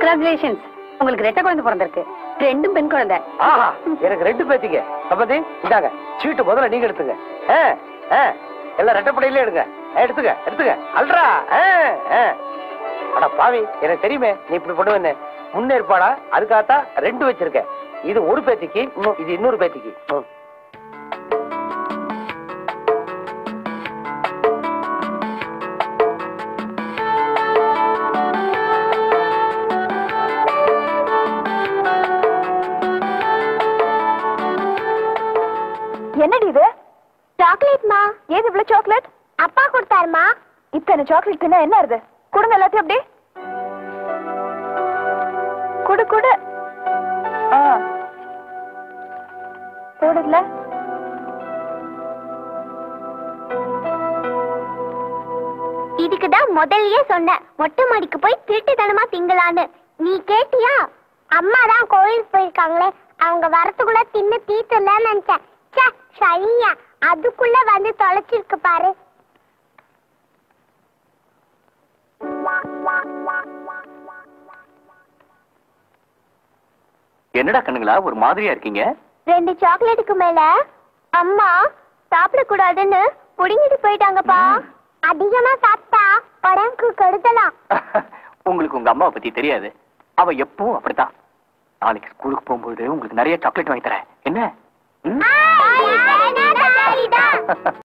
Congratulations உங்களுக்கு ரெட்டை குழந்தை பிறந்திருக்கு ரெண்டும் பெண் குழந்தை ஆஹா எனக்கு ரெண்டு பேத்திங்க சம்பந்தி இந்தாங்க சீட்டு முதல்ல நீங்க எடுத்துங்க ஆ, ஆ, எல்லாம் ரெட்டப்படையில எடுங்க ஆ, எடுத்துங்க எடுத்துங்க அல்றா ஆ, ஆ. அட பாவி எனக்கு தெரியுமே நீ இப்படி பண்ணுவேன்னு முன்னேற்பாடா அதுக்காகத்தான் ரெண்டு வச்சிருக்கேன் இது ஒரு பேத்திக்கு இன்னும் இது இன்னொரு பேத்திக்கு ம். என்னடி இது சாக்லேட்மா ஏது இவ்வளவு சாக்லேட் அப்பா கொடுத்தாருமா இத்தனை சாக்லேட் தின்னா என்ன இது கொடுங்க எல்லாத்தையும் அப்படி குடு குடு ஆ போடுதுல இதுக்கு தான் முதல்லயே சொன்னேன் மொட்டை மாடிக்கு போய் திருட்டுத்தனமா திங்கலான்னு நீ கேட்டியா அம்மா தான் கோயிலுக்கு போயிருக்காங்களே அவங்க வரத்துக்குள்ள தின்னு தீத்துலன்னு நினைச்சேன் ச்சே சரியா அதுக்குள்ள வந்து தொலைச்சிருக்கு பாரு என்னடா கண்ணுங்களா ஒரு மாதிரியா இருக்கீங்க ரெண்டு சாக்லேட்டுக்கு மேல அம்மா சாப்பிடக்கூடாதுன்னு புடுங்கிட்டு போயிட்டாங்கப்பா அதிகமா சாப்பிட்டா உடம்புக்கு கெடுதலாம் உங்களுக்கு உங்க அம்மாவை பத்தி தெரியாது அவ எப்பவும் அப்படித்தான் நாளைக்கு ஸ்கூலுக்கு போகும்போது உங்களுக்கு நிறைய சாக்லேட் வாங்கி தரேன் என்ன ம்? ஆ, வேணாம், வேணாம்,